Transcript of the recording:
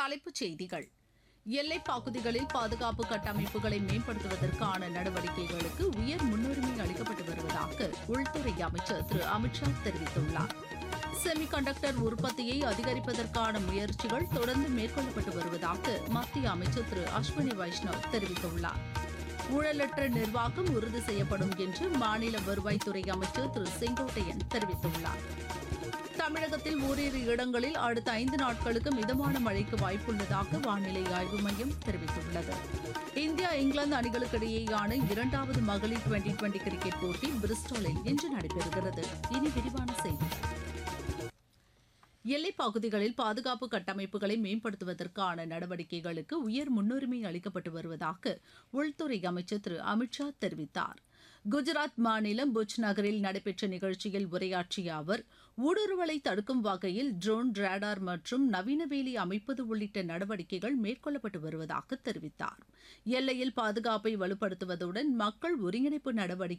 தலைப்புச் செய்திகள் எல்லைப் பகுதிகளில் பாதுகாப்பு கட்டமைப்புகளை மேம்படுத்துவதற்கான நடவடிக்கைகளுக்கு உயர் முன்னுரிமை அளிக்கப்பட்டு வருவதாக உள்துறை அமைச்சர் திரு அமித்ஷா தெரிவித்துள்ளார் செமி கண்டக்டர் உற்பத்தியை அதிகரிப்பதற்கான முயற்சிகள் தொடர்ந்து மேற்கொள்ளப்பட்டு வருவதாக மத்திய அமைச்சர் திரு அஸ்வினி வைஷ்ணவ் தெரிவித்துள்ளார் ஊழலற்ற நிர்வாகம் உறுதி செய்யப்படும் என்று மாநில வருவாய்த்துறை அமைச்சர் திரு செங்கோட்டையன் தெரிவித்துள்ளார் தமிழகத்தில் ஓரிரு இடங்களில் அடுத்த ஐந்து நாட்களுக்கு மிதமான மழைக்கு வாய்ப்புள்ளதாக வானிலை ஆய்வு மையம் தெரிவித்துள்ளது இந்தியா இங்கிலாந்து அணிகளுக்கிடையேயான இரண்டாவது மகளிர் டுவெண்டி டுவெண்டி கிரிக்கெட் போட்டி பிரிஸ்டாலில் இன்று நடைபெறுகிறது இனி விரிவான செய்திகள் எல்லைப் பகுதிகளில் பாதுகாப்பு கட்டமைப்புகளை மேம்படுத்துவதற்கான நடவடிக்கைகளுக்கு உயர் முன்னுரிமை அளிக்கப்பட்டு வருவதாக உள்துறை அமைச்சர் திரு அமித்ஷா தெரிவித்தார் குஜராத் மாநிலம் புஜ் நகரில் நடைபெற்ற நிகழ்ச்சியில் உரையாற்றிய அவர் ஊடுருவலை தடுக்கும் வகையில் ட்ரோன் ரேடார் மற்றும் நவீன வேலி அமைப்பது உள்ளிட்ட நடவடிக்கைகள் மேற்கொள்ளப்பட்டு வருவதாக தெரிவித்தார் எல்லையில் பாதுகாப்பை வலுப்படுத்துவதுடன் மக்கள் ஒருங்கிணைப்பு நடவடிக்கை